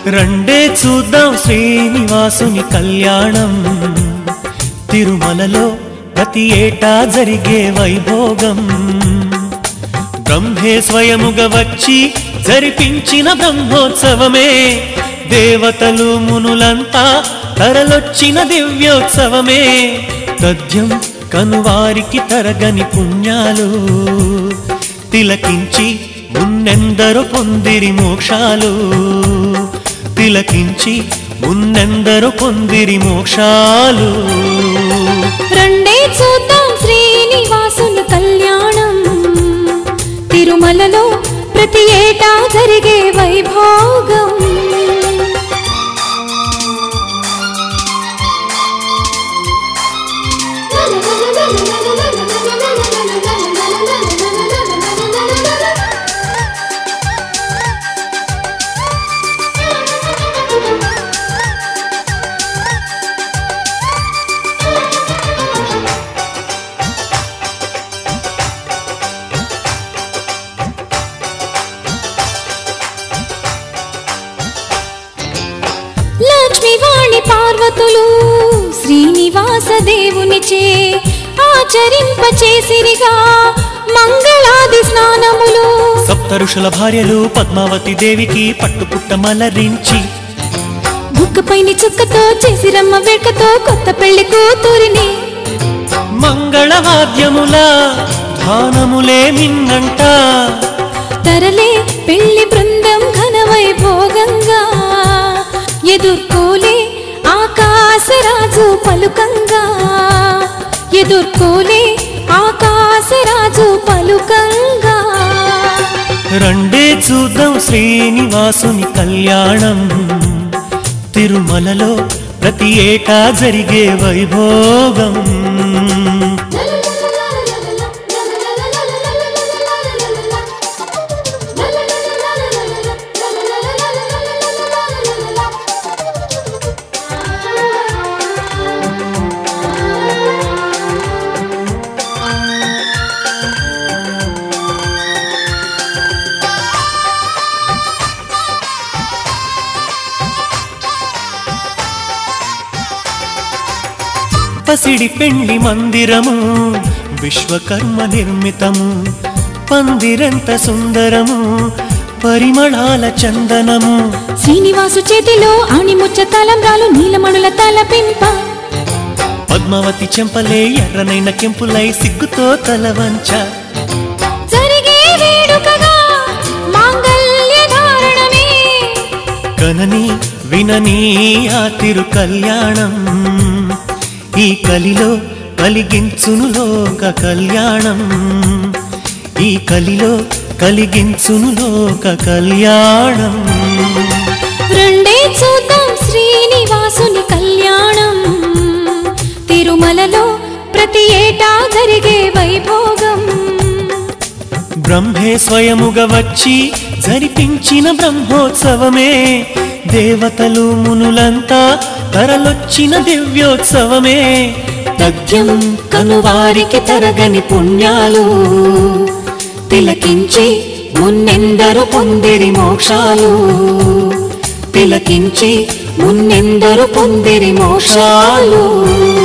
రండే చూద్దాం శ్రీనివాసుని కళ్యాణం తిరుమలలో ప్రతి ఏటా జరిగే వైభోగం బ్రహ్మే స్వయముగా వచ్చి జరిపించిన బ్రహ్మోత్సవమే దేవతలు మునులంతా తరలొచ్చిన దివ్యోత్సవమే తథ్యం కనువారికి తరగని పుణ్యాలు తిలకించి మున్నెందరు పొందిరి మోక్షాలు తిలకించి మున్నెందరు పొందిరి మోక్షాలు రండే చూద్దాం శ్రీనివాసుని కళ్యాణం తిరుమలలో ప్రతి ఏటా జరిగే వైభోగం లక్ష్మివాణి పార్వతులు శ్రీనివాస దేవునిచే ఆచరింప చేసిరిగా మంగళాది స్నానములు సప్త ఋషుల భార్యలు పద్మావతి దేవికి పట్టుపుట్ట మలరించి బుక్కపైని చుక్కతో చేసిరమ్మ వేడుకతో కొత్త పెళ్లి కూతురిని మంగళవాద్యముల ధానములే మిన్నంట తరలే పెళ్లి బృందం ఘనవైభోగంగా ఎదుర్కోలే ఆకాశరాజు పలుకంగా ఎదుర్కోలే ఆకాశరాజు పలుకంగా రండే చూద్దాం శ్రీనివాసుని కళ్యాణం తిరుమలలో ప్రతి ఏటా జరిగే వైభోగం పసిడి పెండ్లి మందిరము విశ్వకర్మ నిర్మితము పందిరెంత సుందరము పరిమళాల చందనము శ్రీనివాసు చేతిలో ఆణిముచ్చ తలంబ్రాలు నీలమణుల తలపింప పద్మావతి చెంపలే ఎర్రనైన కెంపులై సిగ్గుతో తలవంచ జరిగే వేడుకగా మాంగల్య ధారణమే కనని వినని ఆ తిరు కళ్యాణం ఈ కలిలో కలిగించును లోక కళ్యాణం ఈ కలిలో కలిగించును లోక కళ్యాణం రెండే చూద్దాం శ్రీనివాసుని కళ్యాణం తిరుమలలో ప్రతి ఏటా జరిగే వైభోగం బ్రహ్మే స్వయముగా వచ్చి జరిపించిన బ్రహ్మోత్సవమే దేవతలు మునులంతా తరలొచ్చిన దివ్యోత్సవమే తథ్యం కనువారికి తరగని పుణ్యాలు తిలకించి మున్నెందరు పొందిరి మోక్షాలు తిలకించి మున్నెందరు పొందిరి మోక్షాలు